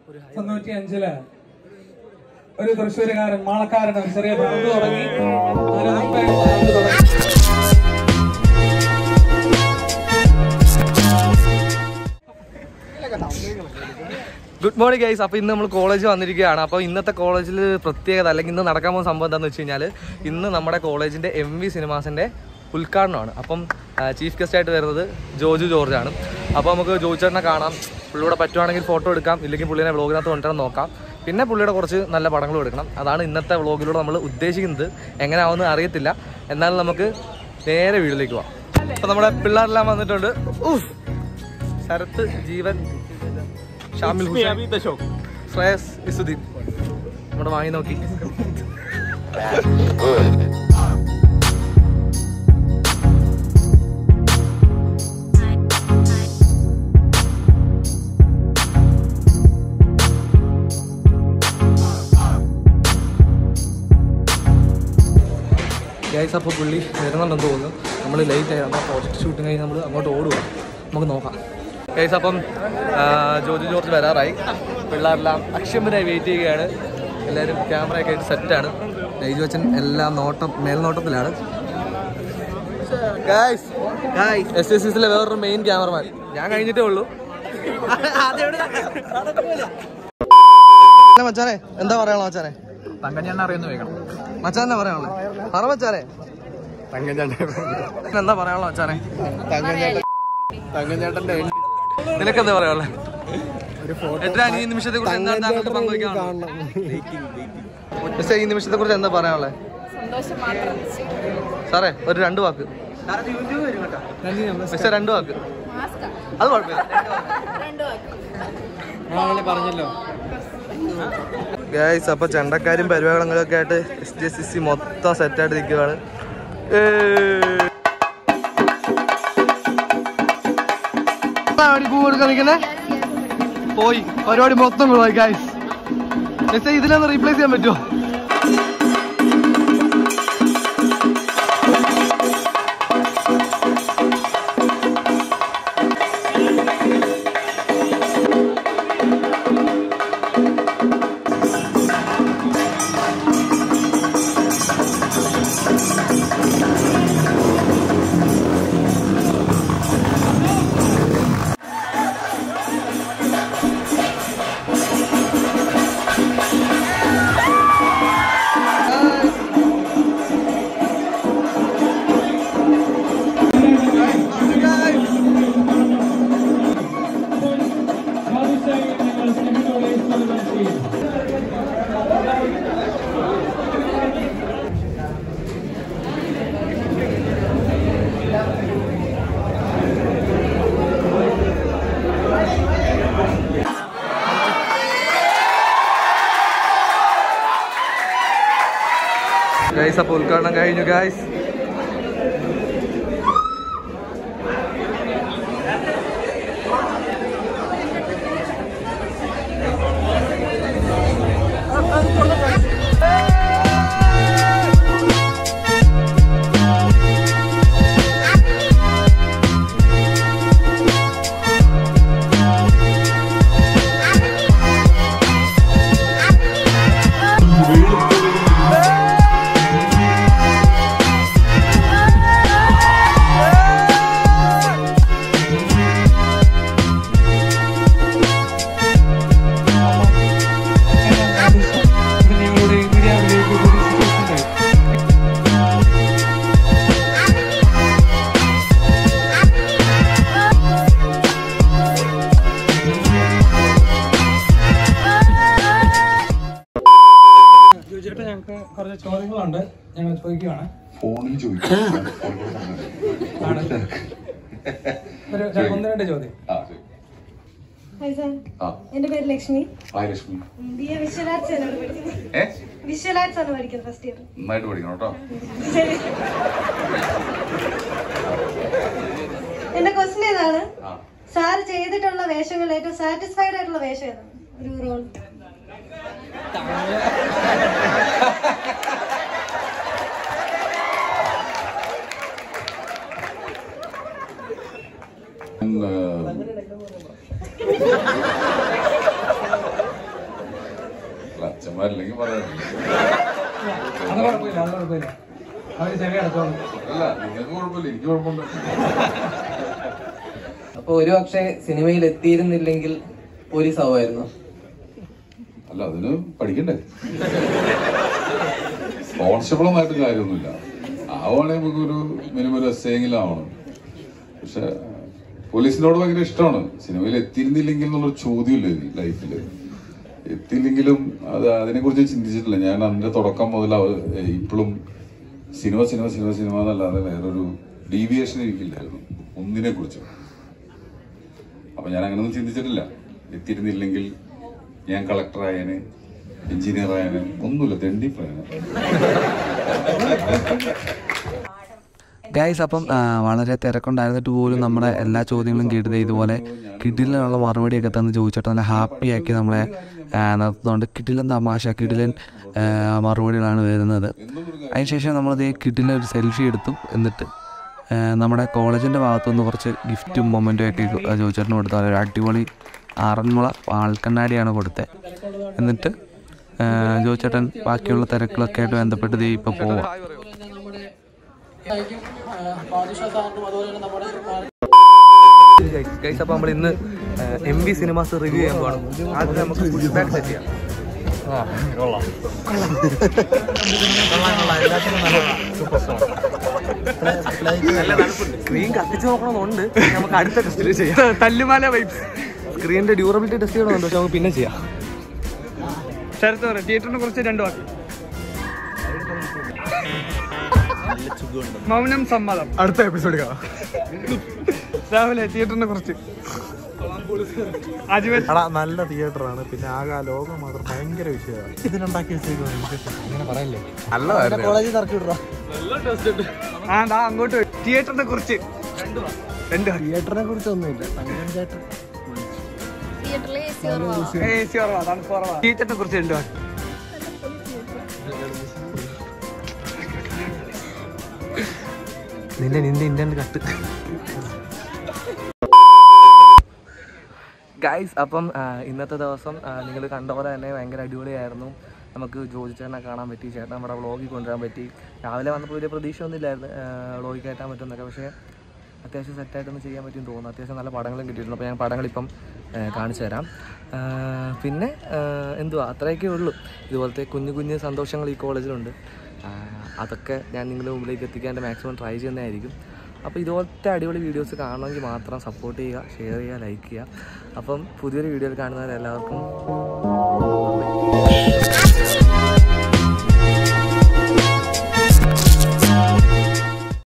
തൊണ്ണൂറ്റി അഞ്ചില് ഒരു തൃശ്ശൂരുകാരൻ മാളക്കാരൻ ഒരു ചെറിയ ബ്രാൻഡ് തുടങ്ങി അതിന് മുമ്പേ ബ്രാൻഡ് തുടങ്ങി ഗുഡ് മോർണിംഗ് ഗൈസ് അപ്പോൾ ഇന്ന് നമ്മൾ കോളേജ് വന്നിരിക്കുകയാണ് അപ്പോൾ ഇന്നത്തെ കോളേജിൽ പ്രത്യേകത അല്ലെങ്കിൽ ഇന്ന് നടക്കാൻ പോകുന്ന സംഭവം എന്താണെന്ന് വെച്ച് കഴിഞ്ഞാൽ ഇന്ന് നമ്മുടെ കോളേജിൻ്റെ എം വി സിനിമാസിൻ്റെ ഉദ്ഘാടനമാണ് അപ്പം ചീഫ് ഗസ്റ്റ് ആയിട്ട് വരുന്നത് ജോജു ജോർജ് ആണ് അപ്പോൾ നമുക്ക് ജോജു ചേട്ടനെ കാണാം പുള്ളിയുടെ പറ്റുവാണെങ്കിൽ ഫോട്ടോ എടുക്കാം ഇല്ലെങ്കിൽ പുള്ളിനെ വ്ളോഗിനകത്ത് കൊണ്ടുവരാൻ നോക്കാം പിന്നെ പുള്ളിയുടെ കുറച്ച് നല്ല പടങ്ങളും എടുക്കണം അതാണ് ഇന്നത്തെ വ്ളോഗിലൂടെ നമ്മൾ ഉദ്ദേശിക്കുന്നത് എങ്ങനെ ആവുമെന്ന് അറിയത്തില്ല എന്നാലും നമുക്ക് നേരെ വീട്ടിലേക്ക് പോവാം അപ്പോൾ നമ്മുടെ പിള്ളേരെല്ലാം വന്നിട്ടുണ്ട് ഉഫ് ശരത്ത് ജീവൻ ഷാമിൽ ഹുസൈൻ ശ്രേയസ് ഇസുദ്ദീൻ നമ്മുടെ വാങ്ങി നോക്കി ഗൈസ് അപ്പോൾ പുള്ളി വരുന്നുണ്ടെന്ന് തോന്നുന്നു നമ്മൾ ലേറ്റ് ആയി നമ്മൾ പ്രോജക്റ്റ് ഷൂട്ടിങ് കഴിഞ്ഞ് നമ്മൾ അങ്ങോട്ട് ഓടുക നമുക്ക് നോക്കാം ഗൈസ് അപ്പം ആ, ജോജു ജോർജ് വരാറായി പിള്ളേരെല്ലാം അക്ഷമരായി വെയിറ്റ് ചെയ്യുകയാണ് എല്ലാവരും ക്യാമറയൊക്കെ ആയിട്ട് സെറ്റാണ് ലൈജു അച്ഛൻ എല്ലാം നോട്ടം മേൽനോട്ടത്തിലാണ് ഗൈസ് എസ് എസ് സിസിലെ വേറൊരു മെയിൻ ക്യാമറമാൻ ഞാൻ കഴിഞ്ഞിട്ടേ ഉള്ളൂ അല്ല മച്ചാനെ എന്താ പറയാനുള്ള മച്ചാനെ തങ്കഞ്ഞാൻ അറിയുന്ന വേഗം മച്ചാനെ പറയാനുള്ളത് പറ മച്ചാനെ എന്താ പറയാനുള്ള മച്ചാനെ തങ്കഞ്ഞേട്ടന്റെ നിനക്ക് എന്താ പറയാനുള്ളത് എത്രയാണ് ഈ നിമിഷത്തെ കുറിച്ച് എന്താണ് താങ്കൾക്ക് പങ്കുവയ്ക്കാനുള്ളത് മിസ്റ്റർ, ഈ നിമിഷത്തെ കുറിച്ച് എന്താ പറയാനുള്ളത് സന്തോഷം മാത്രം സാറേ ഒരു രണ്ട് വാക്ക് മിസ്റ്റർ രണ്ട് വാക്ക് മാസ്കാ അത് കുഴപ്പമില്ല രണ്ടു വാക്ക് പറഞ്ഞല്ലോ ഗായ്സ് അപ്പൊ ചെണ്ടക്കാരും പരിപാടികളൊക്കെ ആയിട്ട് എസ് ജി എസ് സി മൊത്തം സെറ്റായിട്ട് നിൽക്കുകയാണ് പൂ കൊടുക്കാൻ നിൽക്കുന്നേ പോയി പരിപാടി മൊത്തം പോയി ഗായ്സ് മിസ്റ്റർ ഇതിലൊന്ന് റീപ്ലേസ് ചെയ്യാൻ പറ്റുമോ ഗൈസ് അപ്പോൾ ഉദ്ഘാടനം കഴിഞ്ഞു ഗൈസ് ഞങ്ങളുടെ മീഡിയ വില്ലേജ് ചോദിച്ചിട്ട് ഞങ്ങൾക്ക് കുറച്ച് ചോദ്യങ്ങളുണ്ട് ഞങ്ങൾ ചോദിക്കുകയാണ് ഫോണിൽ ചോദിക്കും ആണ്. ഒരു ഒന്ന് രണ്ട് ചോദ്യം ആ ശരി ഹായ് സാർ ആ എന്റെ പേര് Lakshmi hi Lakshmi B A visual arts ആണ് ഇവിടെ പഠിക്കുന്നത് ഏ വിഷ്വൽ ആർട്സ് ആണ് പഠിക്കുന്നത് ഫസ്റ്റ് ഇയർ നന്നായിട്ട് പഠിക്കണം കേട്ടോ ശരി എന്റെ ക്വസ്റ്റ്യൻ ഏതാണ് ആ സാർ ചെയ്തിട്ടുള്ള വേഷങ്ങളിൽ ഏറ്റവും സാറ്റിസ്ഫൈഡ് ആയിട്ടുള്ള വേഷം ഏതാണ് ഒരു റോൾ ഞാൻ, അല്ലെങ്കിൽ പറയാം അത് കുഴപ്പമില്ല അത് കുഴപ്പമില്ല അവര് ചെവി അടച്ചോളും അല്ല നിങ്ങൾക്ക് കുഴപ്പമില്ല എനിക്ക് കുഴപ്പമുണ്ട് അപ്പൊ ഒരു പക്ഷേ സിനിമയിൽ എത്തിയിരുന്നില്ലെങ്കിൽ പോലീസ് ആവുമായിരുന്നു അല്ല അതിന് പഠിക്കണ്ടേ കോൺസ്റ്റബിൾ ഒന്നായിട്ട് കാര്യമൊന്നുമില്ല ആവുകയാണെങ്കിൽ നമുക്കൊരു മിനിമം ഒരു എസ് എങ്കിലും ആവണം പക്ഷെ പോലീസിനോട് ഭയങ്കര ഇഷ്ടമാണ് സിനിമയിൽ എത്തിയിരുന്നില്ലെങ്കിൽ എന്നുള്ളൊരു ചോദ്യമില്ല ലൈഫിൽ എത്തിയില്ലെങ്കിലും അത് അതിനെക്കുറിച്ച് ചിന്തിച്ചിട്ടില്ല ഞാൻ അതിന്റെ തുടക്കം മുതൽ ഇപ്പോഴും സിനിമ സിനിമ സിനിമ സിനിമ എന്നല്ലാതെ വേറൊരു ഡീവിയേഷൻ എനിക്കില്ലായിരുന്നു ഒന്നിനെ കുറിച്ചും അപ്പൊ ഞാൻ അങ്ങനൊന്നും ചിന്തിച്ചിട്ടില്ല എത്തിയിരുന്നില്ലെങ്കിൽ ഞാൻ കളക്ടർ ആയന് എഞ്ചിനീയർ ആയന് ഒന്നുമില്ല തെണ്ടി പോയന് ഗൈസ് അപ്പം ആ, വളരെ തിരക്കുണ്ടായിരുന്നിട്ട് പോലും നമ്മുടെ എല്ലാ ചോദ്യങ്ങളും കേട്ടത് ഇതുപോലെ കിഡിലിനുള്ള മറുപടിയൊക്കെ തന്ന് ചോദിച്ചിട്ട് നല്ല ഹാപ്പിയാക്കി നമ്മളെ ആ, നിർത്തുന്നുണ്ട് കിഡിലൻ തമാശ കിഡിലൻ ആ, മറുപടികളാണ് വരുന്നത് അതിനുശേഷം നമ്മളത് കിഡിലെ ഒരു സെൽഫി എടുത്തു എന്നിട്ട് ആ, നമ്മുടെ കോളേജിൻ്റെ ഭാഗത്തുനിന്ന് കുറച്ച് ഗിഫ്റ്റും മൊമെൻറ്റും ഒക്കെ ചോദിച്ചേട്ടന് കൊടുത്തു ഒരു അടിപൊളി ആറന്മുള പാൽക്കണ്ണാടിയാണ് കൊടുത്തത് എന്നിട്ട് ആ, ജോയിച്ചേട്ടൻ ബാക്കിയുള്ള തിരക്കുകളൊക്കെ ആയിട്ട് ബന്ധപ്പെട്ട് ദേ ഇപ്പോൾ പോവാം ഗൈസ് അപ്പോൾ നമ്മൾ ഇന്ന് എം വി സിനിമാസ് റിവ്യൂ ചെയ്യാൻ പോകണം ആദ്യം നമുക്ക് ഫുഡ് ബാക്ക് സെറ്റ് ചെയ്യാം സ്ക്രീൻ കത്തിച്ച് നോക്കണമെന്നുണ്ട് നമുക്ക് അടുത്ത ടെസ്റ്റ് ചെയ്യാം തല്ലുമാല വൈബ്സ് സ്ക്രീനിന്റെ ഡ്യൂറബിലിറ്റി ടെസ്റ്റ് ചെയ്യണമെന്നുണ്ട് പക്ഷെ നമുക്ക് പിന്നെ ചെയ്യാം ശരത്ത് പറ തിയേറ്ററിനെ കുറിച്ച് രണ്ടു വാക്ക് മൗനം സമ്മതം അടുത്ത എപ്പിസോഡ് കാണാം രാവിലെ തിയേറ്ററിനെ കുറിച്ച് അജ്മൽ എടാ നല്ല തിയേറ്ററാണ് പിന്നെ ആകെ ആ ലോകം മാത്രം ഭയങ്കര വിഷയമാണ് ഇതിനുണ്ടാക്കി ആ ദാ അങ്ങോട്ട് തിയേറ്ററിനെ കുറിച്ച് രണ്ട് തിയേറ്ററിനെ കുറിച്ചൊന്നുമില്ല തിയേറ്ററിൽ എ സി കുറവാണ് എ സി കുറവാ തണുപ്പ് കുറവാ തിയേറ്ററിനെ കുറിച്ച് രണ്ട് വാക്ക് നിന്റെ നിന്റെ ഇന്റർനെറ്റ് കട്ട് ഗൈസ് അപ്പം ആ, ഇന്നത്തെ ദിവസം നിങ്ങൾ കണ്ട പോലെ തന്നെ ഭയങ്കര അടിപൊളിയായിരുന്നു നമുക്ക് ജോജി ചേട്ടനെ കാണാൻ പറ്റി ചേട്ടൻ നമ്മുടെ വ്ളോഗിൽ കൊണ്ടുവരാൻ പറ്റി രാവിലെ വന്നപ്പോൾ വലിയ പ്രതീക്ഷ ഒന്നും ഇല്ലായിരുന്നു വ്ളോഗിൽ കയറ്റാൻ പറ്റുമെന്നൊക്കെ പക്ഷേ അത്യാവശ്യം സെറ്റായിട്ടൊന്ന് ചെയ്യാൻ പറ്റും തോന്നുന്നു അത്യാവശ്യം നല്ല പടങ്ങളും കിട്ടിയിട്ടുണ്ട് അപ്പോൾ ഞാൻ പടങ്ങളിപ്പം ആ, കാണിച്ചു തരാം ആ, പിന്നെ ആ, എന്തുവാ അത്രയൊക്കെ ഉള്ളൂ ഇതുപോലത്തെ കുഞ്ഞു കുഞ്ഞു സന്തോഷങ്ങൾ ഈ കോളേജിലുണ്ട് ആ, അതൊക്കെ ഞാൻ നിങ്ങളുടെ മുമ്പിലേക്ക് എത്തിക്കാൻ മാക്സിമം ട്രൈ ചെയ്യുന്നതായിരിക്കും അപ്പോൾ ഇതുപോലത്തെ അടിപൊളി വീഡിയോസ് കാണണമെങ്കിൽ മാത്രം സപ്പോർട്ട് ചെയ്യുക ഷെയർ ചെയ്യുക ലൈക്ക് ചെയ്യുക അപ്പം പുതിയൊരു വീഡിയോയിൽ കാണുന്നവരെല്ലാവർക്കും